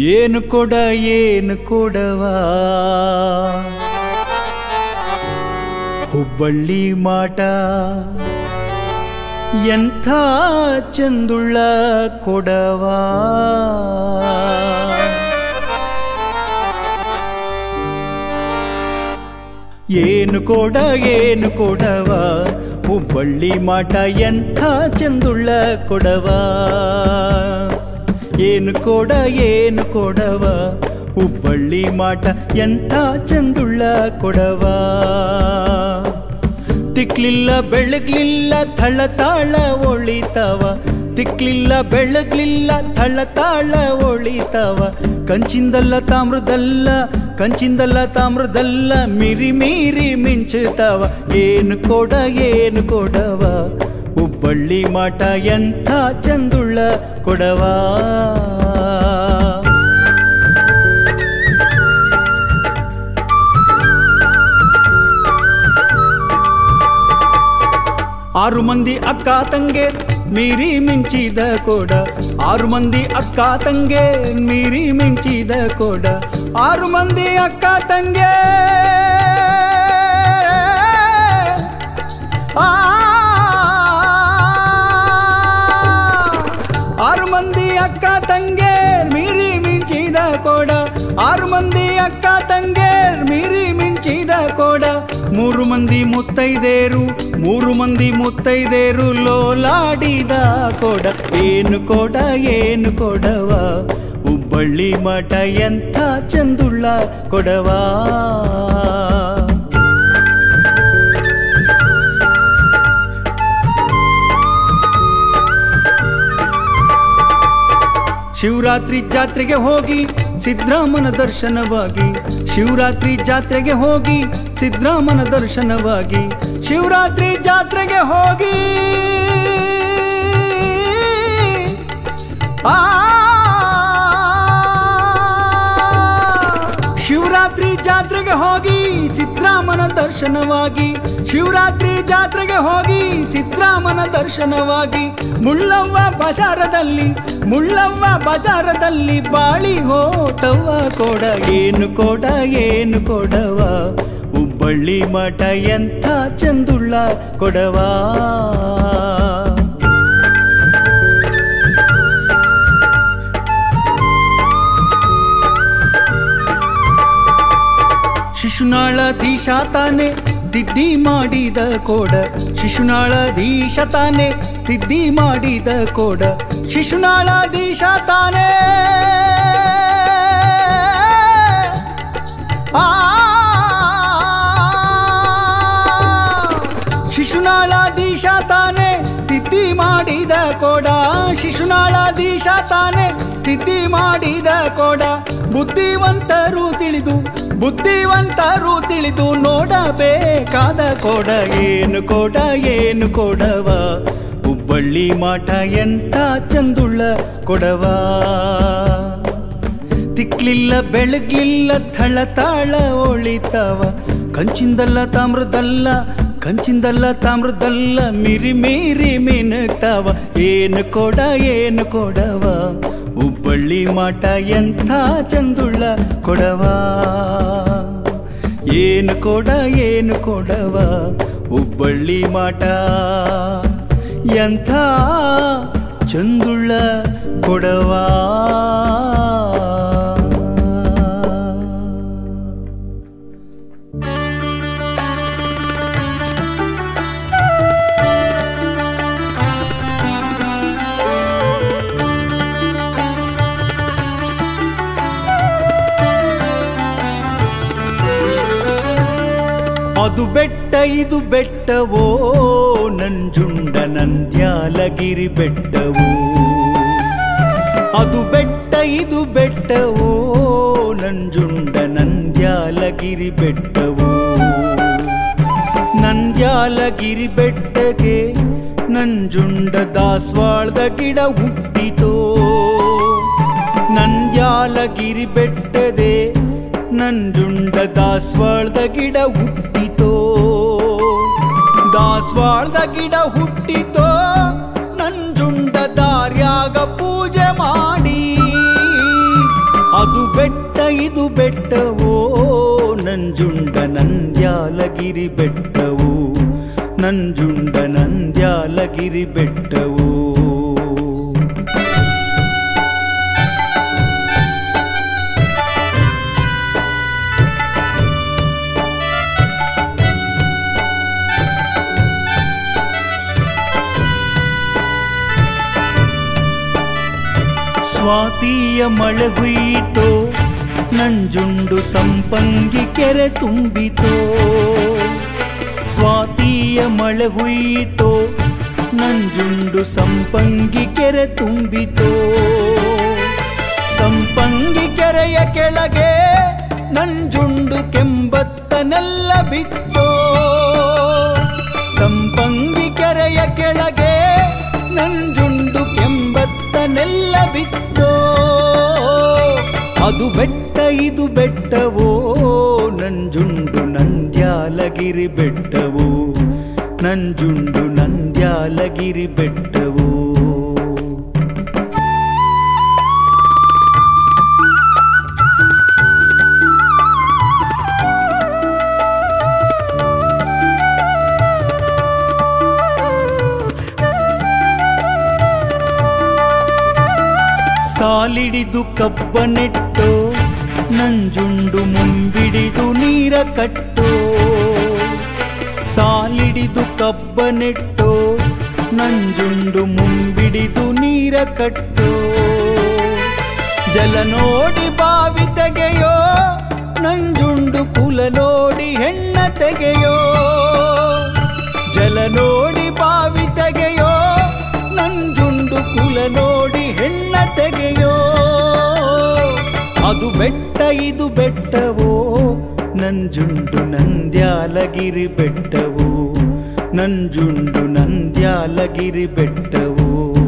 ಏನು ಕೊಡ ಏನು ಕೊಡವಾ ಹುಬ್ಬಳ್ಳಿ ಮಾಟ ಎಂಥ ಚಂದುಳ್ಳ ಕೊಡವಾ ಏನು ಕೊಡ ಏನು ಕೊಡವ ಹುಬ್ಬಳ್ಳಿ ಮಾಟ ಎಂಥ ಚಂದುಳ್ಳ ಕೊಡವ ಏನು ಕೊಡ ಏನು ಕೊಡವ ಹುಬ್ಬಳ್ಳಿ ಮಾಟ ಎಂಥ ಚಂದುಳ್ಳ ಕೊಡವ ತಿಕ್ಲಿಲ್ಲ ಬೆಳಗ್ಲಿಲ್ಲ ಥಳತಾಳ ಒಳಿತವ ತಿಕ್ಲಿಲ್ಲ ಬೆಳಗ್ಲಿಲ್ಲ ಥಳತಾಳ ಒಳಿತವ ಕಂಚಿಂದಲ್ಲ ತಾಮ್ರದಲ್ಲ ಕಂಚಿಂದಲ್ಲ ತಾಮ್ರದಲ್ಲ ಮಿರಿ ಮೀರಿ ಮಿಂಚುತ್ತವ ಏನು ಕೊಡ ಏನು ಕೊಡವ ಹುಬ್ಬಳ್ಳಿ ಮಾಟ ಎಂಥ ಚಂದುಳ್ಳ ಕೊಡವಾ ಆರು ಮಂದಿ ಅಕ್ಕ ತಂಗೆ ಮೀರಿ ಮಿಂಚಿದ ಕೋಡ ಆರು ಮಂದಿ ಅಕ್ಕ ತಂಗೆ ಮೀರಿ ಮಿಂಚಿದ ಕೋಡ ಆರು ಮಂದಿ ಅಕ್ಕ ತಂಗೆ ಆ, ಆರು ಮಂದಿ ಅಕ್ಕ ತಂಗೆ ಮೀರಿ ಮಿಂಚಿದ ಕೋಡ ಆರು ಮಂದಿ ಅಕ್ಕ ತಂಗೆ ಮೀರಿ ಮಿಂಚಿದ ಕೋಡ ಮೂರು ಮಂದಿ ಮುತ್ತೈದೇರು ಮೂರು ಮಂದಿ ಮುತ್ತೈದೇರು ಲೋಲಾಡಿದ ಕೋಡ ಏನು ಕೋಡ ಏನು ಕೊಡವ ಹುಬ್ಬಳ್ಳಿ ಮಠ ಎಂಥ ಚಂದುಳ್ಳ ಕೊಡವಾ ಶಿವರಾತ್ರಿ ಜಾತ್ರೆಗೆ ಹೋಗಿ ಸಿದ್ರಾಮನ ದರ್ಶನವಾಗಿ ಶಿವರಾತ್ರಿ ಜಾತ್ರೆಗೆ ಹೋಗಿ ಸಿದ್ರಾಮನ ದರ್ಶನವಾಗಿ ಶಿವರಾತ್ರಿ ಜಾತ್ರೆಗೆ ಹೋಗಿ ಆ ಶಿವರಾತ್ರಿ ಜಾತ್ರೆಗೆ ಹೋಗಿ ಸಿದ್ರಾಮನ ದರ್ಶನವಾಗಿ ಶಿವರಾತ್ರಿ ಜಾತ್ರೆಗೆ ಹೋಗಿ ಸಿದ್ರಾಮನ ದರ್ಶನವಾಗಿ ಮುಳ್ಳವ್ವ ಬಜಾರದಲ್ಲಿ ಮುಳ್ಳವ್ವ ಬಜಾರದಲ್ಲಿ ಬಾಳಿ ಹೋತವ್ವ ಕೊಡ ಏನು ಕೊಡ ಏನು ಕೊಡವ ಹುಬ್ಬಳ್ಳಿ ಮಠ ಎಂಥ ಚಂದುಳ್ಳ ಕೊಡವಾ ಶಿಶುನಾಳ ದೀಶ ತಾನೆ ತಿದ್ದಿ ಮಾಡಿದ ಕೋಡ ಶಿಶುನಾಳ ದೀಶ ತಾನೆ ತಿದ್ದಿ ಮಾಡಿದ ಕೋಡ ಶಿಶುನಾಳ ದೀಶ ತಾನೆ ಆ ಶಿಶುನಾಳ ದೀಶ ತಾನೆ ತಿದ್ದಿ ಮಾಡಿದ ಕೋಡ ಶಿಶುನಾಳ ದೀಶ ತಾನೆ ತಿದ್ದಿ ಮಾಡಿದ ಕೋಡ ಬುದ್ಧಿವಂತರು ತಿಳಿದು ಬುದ್ಧಿವಂತರು ತಿಳಿದು ನೋಡಬೇಕಾದ ಕೋಡ ಏನು ಕೋಡ ಏನು ಕೊಡವ ಹುಬ್ಬಳ್ಳಿ ಮಾಟ ಎಂಥ ಚಂದುಳ್ಳ ಕೊಡವಾ ತಿಕ್ಲಿಲ್ಲ ಬೆಳಗ್ಲಿಲ್ಲ ಥಳತಾಳ ಒಳಿತವ ಕಂಚಿಂದಲ್ಲ ತಾಮ್ರದಲ್ಲ ಕಂಚಿಂದಲ್ಲ ತಾಮ್ರದಲ್ಲ ಮಿರಿ ಮೀರಿ ಮಿನುಗ್ತಾವ ಏನು ಕೊಡ ಏನು ಕೊಡವ ಹುಬ್ಬಳ್ಳಿ ಮಾಟ ಎಂಥ ಚಂದುಳ್ಳ ಕೊಡವಾ ಏನು ಕೊಡ ಏನು ಕೊಡವ ಹುಬ್ಬಳ್ಳಿ ಮಾಟ ಎಂಥ ಚಂದುಳ್ಳ ಕೊಡವಾ ಅದು ಬೆಟ್ಟ ಇದು ಬೆಟ್ಟವೋ ನಂಜುಂಡ ನಂದ್ಯಾಲಗಿರಿ ಬೆಟ್ಟವೋ ಅದು ಬೆಟ್ಟ ಇದು ಬೆಟ್ಟವೋ ನಂಜುಂಡ ನಂದ್ಯಾಲಗಿರಿ ಬೆಟ್ಟವೋ ನಂದ್ಯಾಲಗಿರಿ ಬೆಟ್ಟಗೆ ನಂಜುಂಡ ದಾಸ್ವಾಳದ ಗಿಡ ಹುಟ್ಟಿತೋ ನಂದ್ಯಾಲಗಿರಿ ಬೆಟ್ಟದೆ ನಂಜುಂಡ ದಾಸ್ವಾಳದ ಗಿಡ ಹುಟ್ಟಿತೋ ದಾಸ್ವಾಳದ ಗಿಡ ಹುಟ್ಟಿತೋ ನಂಜುಂಡ ದಾರ್ಯಾಗ ಪೂಜೆ ಮಾಡಿ ಇದು ಬೆಟ್ಟವೋ ನಂಜುಂಡ ನಂದ್ಯಾಲಗಿರಿ ಬೆಟ್ಟವು ನಂಜುಂಡ ನಂದ್ಯಾಲಗಿರಿ ಬೆಟ್ಟವು ಸ್ವಾತಿಯ ಮಳೆ ಹುಯ್ಯಿತೋ ನಂಜುಂಡು ಸಂಪಂಗಿ ಕೆರೆ ತುಂಬಿತೋ ಸ್ವಾತಿಯ ಮಳೆ ಹುಯ್ಯಿತೋ ನಂಜುಂಡು ಸಂಪಂಗಿ ಕೆರೆ ತುಂಬಿತೋ ಸಂಪಂಗಿ ಕೆರೆಯ ಕೆಳಗೆ ನಂಜುಂಡು ಕೆಂಬತ್ತನೆಲ್ಲ ಬಿತ್ತೋ ಸಂಪಂಗಿ ಕೆರೆಯ ಕೆಳಗೆ ನಂಜುಂಡು ಕೆಂಬತ್ತನೆಲ್ಲ ಬಿತ್ತೋ ಅದು ಬೆಟ್ಟ ಇದು ಬೆಟ್ಟವೋ ನಂಜುಂಡು ನಂದ್ಯಾಲಗಿರಿ ಬೆಟ್ಟವು ನಂಜುಂಡು ನಂದ್ಯಾಲಗಿರಿ ಬೆಟ್ಟವು ಸಾಲಿಡಿದು ಕಬ್ಬ ನೆಟ್ಟೋ ನಂಜುಂಡು ಮುಂಬಿಡಿದು ನೀರ ಕಟ್ಟೋ ಸಾಲಿಡಿದು ಕಬ್ಬ ನೆಟ್ಟೋ ನಂಜುಂಡು ಮುಂಬಿಡಿದು ನೀರ ಕಟ್ಟೋ ಜಲ ನೋಡಿ ಬಾವಿ ತೆಗೆಯೋ ನಂಜುಂಡು ಕುಲ ನೋಡಿ ಹೆಣ್ಣ ತೆಗೆಯೋ ಜಲ ನೋಡಿ ಬಾವಿ ತೆಗೆಯೋ ನಂಜುಂಡು ಕುಲ ನೋಡಿ ಹೆಣ್ಣ ತೆಗೆಯೋ ಅದು ಬೆಟ್ಟ ಇದು ಬೆಟ್ಟವೋ ನಂಜುಂಡು ನಂದ್ಯಾಲಗಿರಿ ಬೆಟ್ಟವು ನಂಜುಂಡು ನಂದ್ಯಾಲಗಿರಿ ಬೆಟ್ಟವು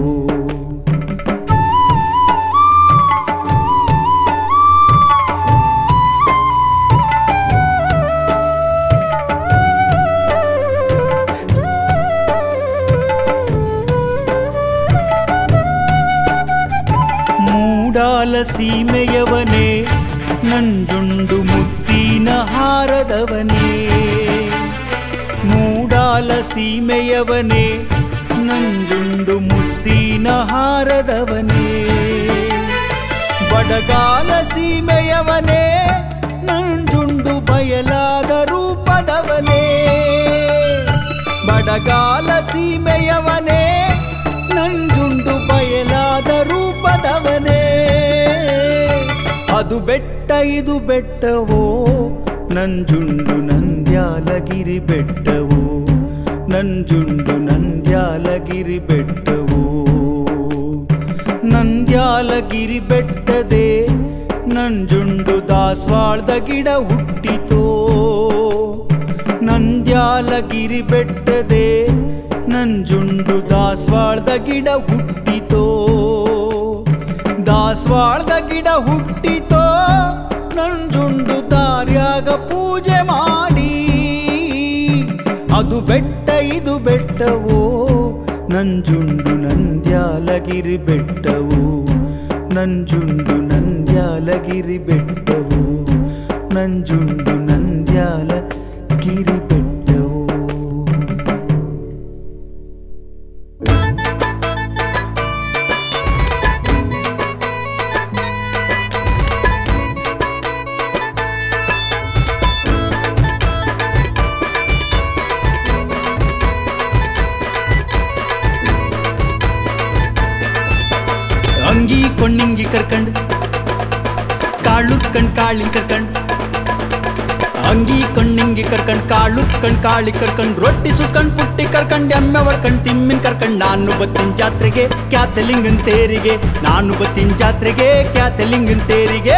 ಮೂಡಾಲ ಸೀಮೆಯವನೇ ನಂಜುಂಡು ಮುತ್ತಿನ ಹಾರದವನೇ ಮೂಡಾಲ ಸೀಮೆಯವನೇ ನಂಜುಂಡು ಮುತ್ತಿನ ಹಾರದವನೇ ಬಡಗಾಲ ಸೀಮೆಯವನೇ ನಂಜುಂಡು ಬಯಲಾದ ರೂಪದವನೇ ಬಡಗಾಲ ಸೀಮೆಯವನೇ ನಂಜುಂಡು ಬಯಲಾದ ರೂಪದವನೇ ಅದು ಬೆಟ್ಟ ಇದು ಬೆಟ್ಟವೋ ನಂಜುಂಡು ನಂದ್ಯಾಲಗಿರಿ ಬೆಟ್ಟವು ನಂಜುಂಡು ನಂದ್ಯಾಲಗಿರಿ ಬೆಟ್ಟವು ನಂದ್ಯಾಲಗಿರಿ ಬೆಟ್ಟದೆ ನಂಜುಂಡು ದಾಸ್ವಾಳ್ದ ಗಿಡ ಹುಟ್ಟಿತೋ ನಂದ್ಯಾಲಗಿರಿ ಬೆಟ್ಟದೆ ನಂಜುಂಡು ದಾಸ್ವಾಳ್ದ ಗಿಡ ಹುಟ್ಟಿತೋ ದಾಸ್ವಾಳ್ದ ಗಿಡ ಹುಟ್ಟಿತೋ ನಂಜುಂಡು ದಾರ್ಯಾಗ ಪೂಜೆ ಮಾಡಿ ಅದು ಬೆಟ್ಟ ಇದು ಬೆಟ್ಟವೋ ನಂಜುಂಡು ನಂದ್ಯಾಲಗಿರಿ ಬೆಟ್ಟವು ನಂಜುಂಡು ನಂದ್ಯಾಲಗಿರಿ ಬೆಟ್ಟವು ನಂಜುಂಡು ನಂದ್ಯಾಲಗಿರಿ ಬೆಟ್ಟವು ಅಂಗಿ ಕೊಣ್ಣಿಂಗಿ ಕರ್ಕಂಡ್ ಕಾಳು ಕಣ್ ಕಾಳಿ ಕರ್ಕಂಡ್ ಅಂಗಿ ಕಣ್ಣಿಂಗಿ ಕರ್ಕಂಡ್ ಕಾಳು ಕಣ್ ಕಾಳಿ ಕರ್ಕಂಡ್ ರೊಟ್ಟಿ ಸುಟ್ಕಂಡ್ ಪುಟ್ಟಿ ಕರ್ಕಂಡ್ ಎಮ್ಮೆ ವರ್ಕಂಡ್ ತಿಮ್ಮಿನ ಕರ್ಕಂಡ್ ನಾನು ಬತ್ತಿನ ಜಾತ್ರೆಗೆ ಕ್ಯಾತಲಿಂಗನ್ ತೇರಿಗೆ ನಾನು ಬತ್ತಿನ ಜಾತ್ರೆಗೆ ಕ್ಯಾತಲಿಂಗನ್ ತೇರಿಗೆ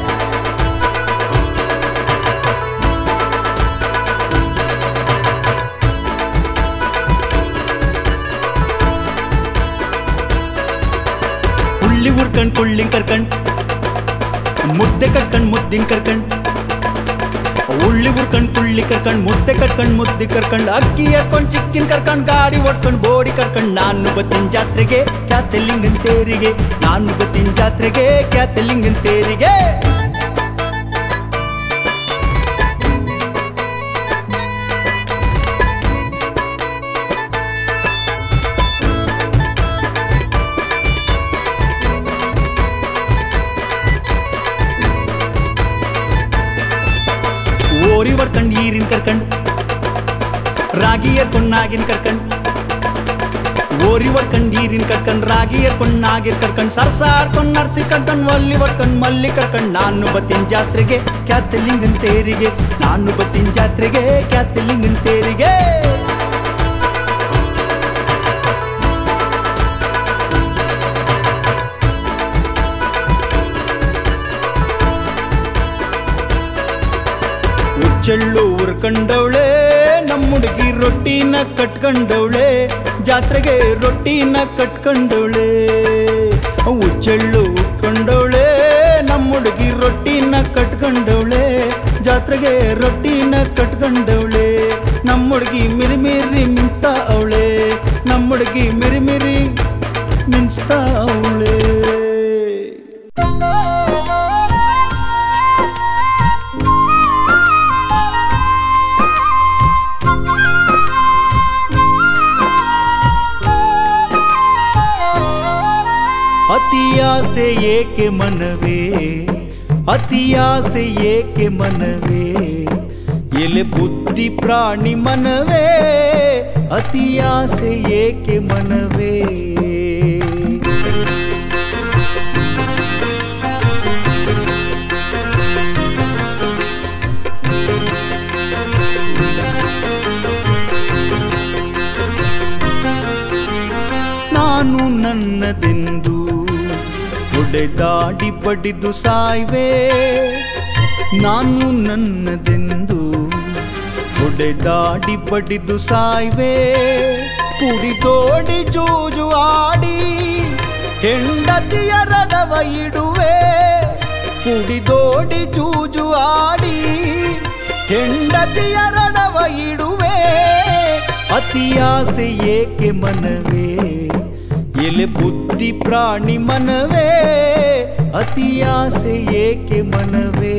ಹುಳ್ಳಿ ಉರ್ಕಂಡ್ ಕುಳ್ಳಿಂಗ್ ಕರ್ಕಂಡ್ ಮುದ್ದೆ ಕಟ್ಕಂಡ್ ಮುದ್ದಿನ್ ಕರ್ಕಂಡ್ ಉಳ್ಳಿ ಉರ್ಕಂಡ್ ಕುಳ್ಳಿ ಕರ್ಕಂಡ್ ಮುದ್ದೆ ಕಟ್ಕಂಡ್ ಮುದ್ದಿ ಕರ್ಕಂಡ್ ಅಕ್ಕಿ ಎರ್ಕೊಂಡ್ ಚಿಕ್ಕಿನ್ ಕರ್ಕಂಡ್ ಗಾಡಿ ಹೊಡ್ಕೊಂಡ್ ಬೋಡಿ ಕರ್ಕಂಡ್ ನಾನು ಬತ್ತಿನ ಜಾತ್ರೆಗೆ ಖ್ಯಾತಲಿಂಗನ್ ತೇರಿಗೆ ನಾನು ಬತ್ತಿನ ಜಾತ್ರೆಗೆ ಖ್ಯಾತಲಿಂಗನ್ ತೇರಿಗೆ ನಾಗಿ ಏರ್ಕೊಂಡ್ ನಾಗಿನ್ ಕರ್ಕಂಡ್ ಓರಿ ಒಟ್ಕಂಡ್ ನೀರಿನ ಕರ್ಕಂಡ್ ರಾಗಿ ಏರ್ಕೊಂಡ್ ನಾಗಿರ್ ಕರ್ಕಂಡ್ ಸರ್ಸಾಡ್ಕೊಂಡ್ ನರ್ಸಿ ಕರ್ಕಂಡ್ ಒಲ್ಲಿ ಒಟ್ಕಂಡ್ ಮಲ್ಲಿ ಕರ್ಕಂಡ್ ನಾನು ಬತ್ತಿನ ಜಾತ್ರೆಗೆ ಕ್ಯಾತಲಿಂಗನ್ ತೇರಿಗೆ ನಾನು ಬತ್ತಿನ ಜಾತ್ರೆಗೆ ಕ್ಯಾತಲಿಂಗನ್ ತೇರಿಗೆ ಉಚ್ಚೆಳ್ಳು ಉರ್ಕಂಡವಳೆ ನಮ್ಮ ಹುಡುಗಿ ರೊಟ್ಟಿನ ಕಟ್ಕೊಂಡವಳೆ ಜಾತ್ರೆಗೆ ರೊಟ್ಟಿನ ಕಟ್ಕೊಂಡವಳೆ ಉಚ್ಚೆಳ್ಳು ಉಟ್ಕೊಂಡವಳೆ ನಮ್ಮ ಹುಡುಗಿ ರೊಟ್ಟಿನ ಕಟ್ಕೊಂಡವಳೆ ಜಾತ್ರೆಗೆ ರೊಟ್ಟಿನ ಕಟ್ಕೊಂಡವಳೆ ನಮ್ಮ ಹುಡುಗಿ ಮಿರಿ ಮಿರಿ ಮಿಂತ ಅವಳೆ ನಮ್ಮ ಹುಡುಗಿ ಮಿರಿ ಮಿರಿ ಮಿಂಚ್ತಾ ಅವಳೆ ಅತಿಯಾಸೆ ಏಕೆ ಮನವೇ ಅತಿಯಾಸೆ ಏಕೆ ಮನವೇ ಎಲೆ ಬುದ್ಧಿ ಪ್ರಾಣಿ ಮನವೇ ಅತಿಯಾಸೆ ಏಕೆ ಮನವೇ ನಾನು ನನ್ನದೆಂದು ಒಡೆದಾಡಿ ಬಡಿದು ಸಾಯ್ವೆ ನಾನು ನನ್ನದೆಂದು ಒಡೆದಾಡಿ ಬಡಿದು ಸಾಯ್ವೆ ಕುಡಿದೋಡಿ ಜೂಜು ಆಡಿ ಹೆಂಡತಿಯ ರಡವ ಇಡುವೆ ಕುಡಿದೋಡಿ ಜೂಜು ಆಡಿ ಹೆಂಡತಿಯ ರಡವ ಇಡುವೆ ಅತಿಯಾಸೆ ಏಕೆ ಮನವೇ ಎಲೆ ಬುದ್ಧಿ ಪ್ರಾಣಿ ಮನವೇ ಅತಿಯಾಸೆ ಏಕೆ ಮನವೇ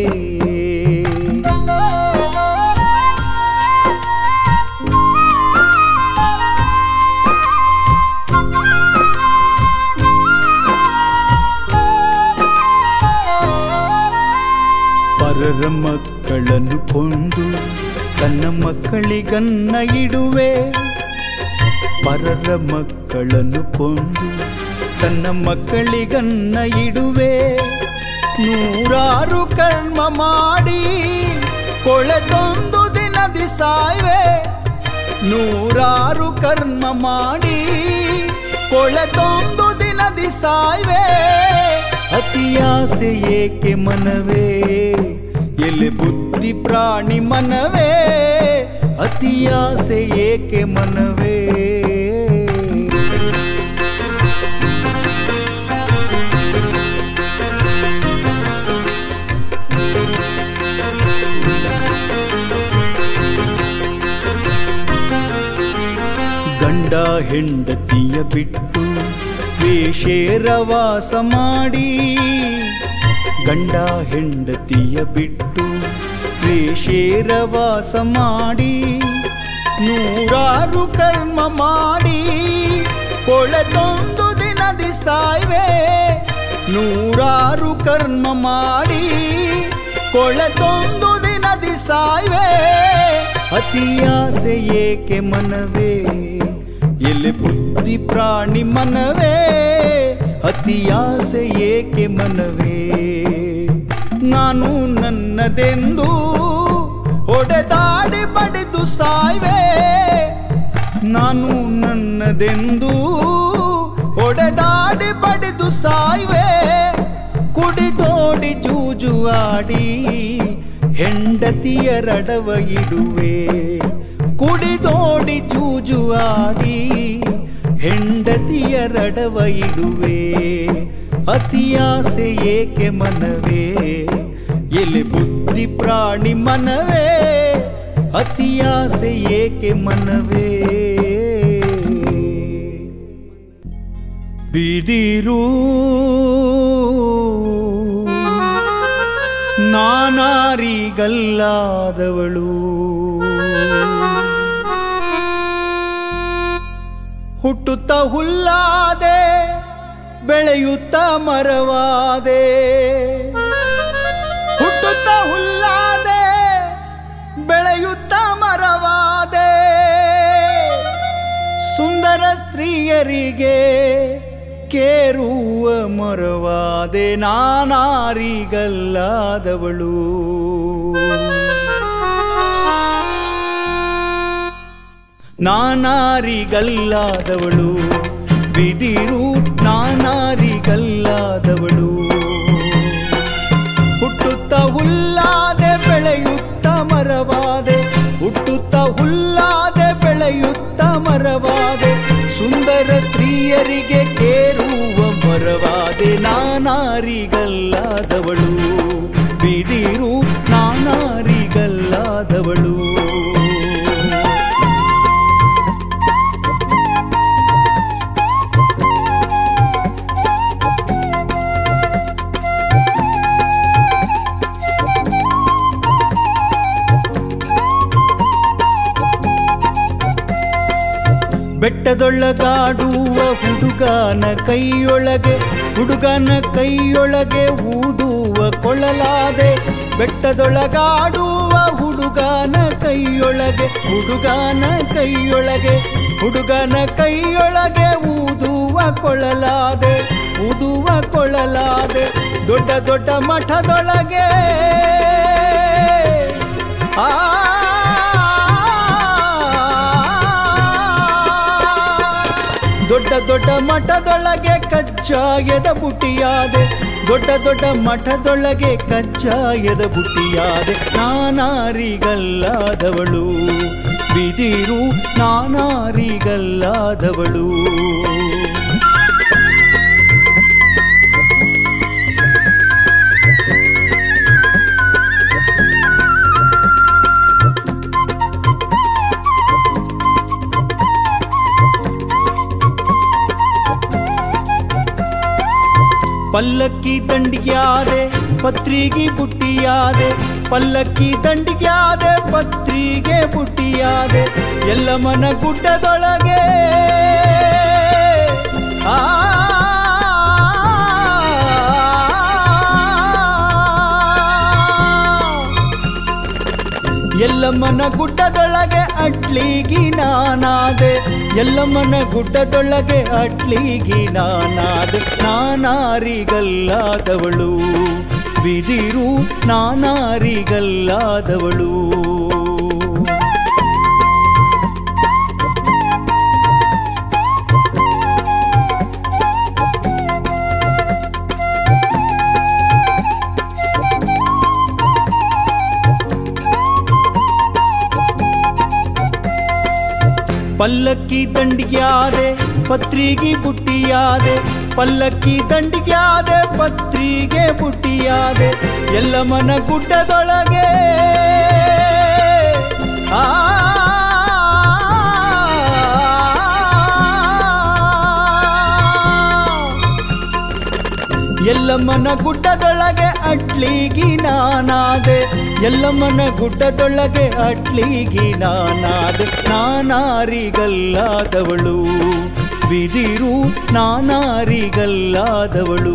ಪರರ ಮಕ್ಕಳನ್ನು ಕೊಂದು ತನ್ನ ಮಕ್ಕಳಿಗನ್ನ ಇಡುವೆ ಪರರ ಮಕ್ಕಳನ್ನು ಕೊಂದು ತನ್ನ ಮಕ್ಕಳಿಗನ್ನ ಇಡುವೆ ನೂರಾರು ಕರ್ಮ ಮಾಡಿ ಕೊಳೆತೊಂದು ದಿನದಿ ಸಾಯ್ವೆ ನೂರಾರು ಕರ್ಮ ಮಾಡಿ ಕೊಳೆತೊಂದು ದಿನದಿ ಸಾಯ್ವೆ ಅತಿಯಾಸೆ ಏಕೆ ಮನವೇ ಎಲೆ ಬುದ್ಧಿ ಪ್ರಾಣಿ ಮನವೇ ಅತಿಯಾಸೆ ಏಕೆ ಮನವೇ ಗಂಡ ಹೆಂಡತಿಯ ಬಿಟ್ಟು ವೇಷೇರ ವಾಸ ಮಾಡಿ ಗಂಡ ಹೆಂಡತಿಯ ಬಿಟ್ಟು ವೇಷೇರ ವಾಸ ಮಾಡಿ ನೂರಾರು ಕರ್ಮ ಮಾಡಿ ಕೊಳೆತೊಂದು ದಿನದಿ ಸಾಯ್ವೆ ನೂರಾರು ಕರ್ಮ ಮಾಡಿ ಕೊಳೆತೊಂದು ದಿನದಿ ಸಾಯ್ವೆ ಅತಿಯಾಸೆ ಏಕೆ ಮನವೇ ಎಲೆ ಬುದ್ಧಿ ಪ್ರಾಣಿ ಮನವೇ ಅತಿಯಾಸೆ ಏಕೆ ಮನವೇ ನಾನು ನನ್ನದೆಂದು ಹೊಡೆದಾಡಿ ಬಡಿದು ಸಾಯ್ವೆ ನಾನು ನನ್ನದೆಂದು ಹೊಡೆದಾಡಿ ಬಡಿದು ಸಾಯ್ವೆ ಕುಡಿದೋಡಿ ಜೂಜು ಆಡಿ ಹೆಂಡತಿಯ ರಡವ ಇಡುವೆ ಕುಡಿದೋಡಿ ಜೂಜು ಆಡಿ ಹೆಂಡತಿಯ ರಡವ ಇಡುವೆ ಅತಿಯಾಸೆ ಏಕೆ ಮನವೇ ಎಲೆ ಬುದ್ಧಿ ಪ್ರಾಣಿ ಮನವೇ ಅತಿಯಾಸೆ ಏಕೆ ಮನವೇ ಬಿದಿರು ನಾನಾರಿಗಲ್ಲಾದವಳು ಹುಟ್ಟುತ್ತ ಹುಲ್ಲಾದೆ ಬೆಳೆಯುತ್ತ ಮರವಾದೆ ಹುಟ್ಟುತ್ತ ಹುಲ್ಲಾದೆ ಬೆಳೆಯುತ್ತ ಮರವಾದೆ ಸುಂದರ ಸ್ತ್ರೀಯರಿಗೆ ಕೇರುವ ಮೊರವಾದೆ ನಾನಾರಿಗಲ್ಲಾದವಳು ನಾನಾರಿಗಲ್ಲಾದವಳು ಬಿದಿರು ನಾನಾರಿಗಲ್ಲಾದವಳು ಹುಟ್ಟುತ್ತ ಹುಲ್ಲಾದೆ ಬೆಳೆಯುತ್ತ ಮರವಾದೆ ಹುಟ್ಟುತ್ತ ಹುಲ್ಲಾದೆ ಬೆಳೆಯುತ್ತ ಮರವಾದೆ ಸುಂದರ ಸ್ತ್ರೀಯರಿಗೆ ಕೇರುವ ಮರವಾದೆ ನಾನಾರಿಗಲ್ಲಾದವಳು ಬಿದಿರು ನಾನಾರಿಗಲ್ಲಾದವಳು ಬೆಟ್ಟದೊಳ್ಳಗಾಡುವ ಹುಡುಗನ ಕೈಯೊಳಗೆ ಹುಡುಗನ ಕೈಯೊಳಗೆ ಊದುವ ಕೊಳಲಾದೆ ಬೆಟ್ಟದೊಳಗಾಡುವ ಹುಡುಗನ ಕೈಯೊಳಗೆ ಹುಡುಗನ ಕೈಯೊಳಗೆ ಹುಡುಗನ ಕೈಯೊಳಗೆ ಊದುವ ಕೊಳಲಾದೆ ಊದುವ ಕೊಳಲಾದೆ ದೊಡ್ಡ ದೊಡ್ಡ ಮಠದೊಳಗೆ ಆ ದೊಡ್ಡ ದೊಡ್ಡ ಮಠದೊಳಗೆ ಕಜ್ಜಾಯದ ಬುಟ್ಟಿಯಾದೆ ದೊಡ್ಡ ದೊಡ್ಡ ಮಠದೊಳಗೆ ಕಜ್ಜಾಯದ ಬುಟ್ಟಿಯಾದೆ ನಾನಾರಿಗಲ್ಲಾದವಳು ಬಿದಿರು ನಾನಾರಿಗಲ್ಲಾದವಳು ಪಲ್ಲಕ್ಕಿ ದಂಡಿಗ್ಯಾದೆ ಪತ್ರಿಗೆ ಬುಟ್ಟಿಯಾದೆ ಪಲ್ಲಕ್ಕಿ ದಂಡಿಗ್ಯಾದೆ ಪತ್ರಿಗೆ ಬುಟ್ಟಿಯಾದೆ ಎಲ್ಲ ಮನ ಗುಡ್ಡದೊಳಗೆ ಆ ಎಲ್ಲಮ್ಮನ ಗುಡ್ಡದೊಳಗೆ ಅಟ್ಲಿಗಿ ನಾನಾದೆ ಎಲ್ಲಮ್ಮನ ಗುಡ್ಡದೊಳಗೆ ಅಟ್ಲಿಗಿ ನಾನಾದೆ ನಾನಾರಿಗಲ್ಲಾದವಳು ಬಿದಿರು ನಾನಾರಿಗಲ್ಲಾದವಳು ಪಲ್ಲಕ್ಕಿ ದಂಡಿಗ್ಯಾದೆ ಪತ್ರಿಗೆ ಬುಟ್ಟಿಯಾದೆ ಪಲ್ಲಕ್ಕಿ ದಂಡಿಗ್ಯಾದೆ ಪತ್ರಿಗೆ ಬುಟ್ಟಿಯಾದೆ ಎಲ್ಲ ಮನ ಗುಡ್ಡದೊಳಗೆ ಆ ಎಲ್ಲಮ್ಮನ ಗುಡ್ಡದೊಳಗೆ ಅಟ್ಲಿಗಿ ನಾನಾದೆ ಎಲ್ಲಮ್ಮನ ಗುಡ್ಡದೊಳಗೆ ಅಟ್ಲಿಗಿ ನಾನಾದೆ ನಾನಾರಿಗಲ್ಲಾದವಳು ಬಿದಿರು ನಾನಾರಿಗಲ್ಲಾದವಳು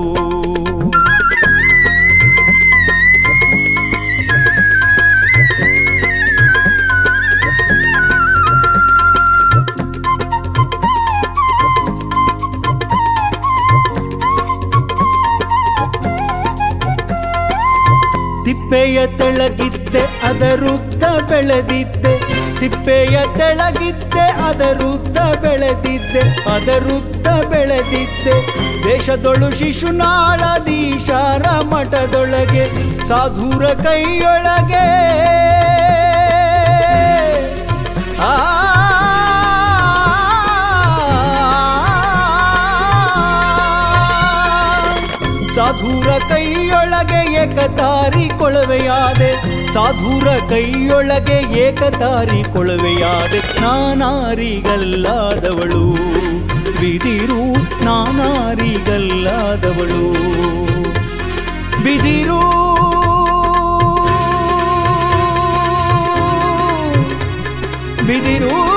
ತಿಪ್ಪೆಯ ತೆಳಗಿದ್ದೆ ಅದರುದ್ದ ಬೆಳೆದಿದ್ದೆ ತಿಪ್ಪೆಯ ತೆಳಗಿದ್ದೆ ಅದರುದ್ದ ಬೆಳೆದಿದ್ದೆ ಅದರುದ್ದ ಬೆಳೆದಿದ್ದೆ ದೇಶದೊಳು ಶಿಶುನಾಳದೀಶಾರ ಮಠದೊಳಗೆ ಸಾಧುರ ಕೈಯೊಳಗೆ ಆ ಸಾಧುರ ಕೈಯೊಳಗೆ ಏಕತಾರಿ ಕೊಳವೆಯಾದೆ ಸಾಧುರ ಕೈಯೊಳಗೆ ಏಕತಾರಿ ಕೊಳವೆಯಾದೆ ನಾನಾರಿಗಲ್ಲಾದವಳು ಬಿದಿರು ನಾನಾರಿಗಲ್ಲಾದವಳು ಬಿದಿರು ಬಿದಿರು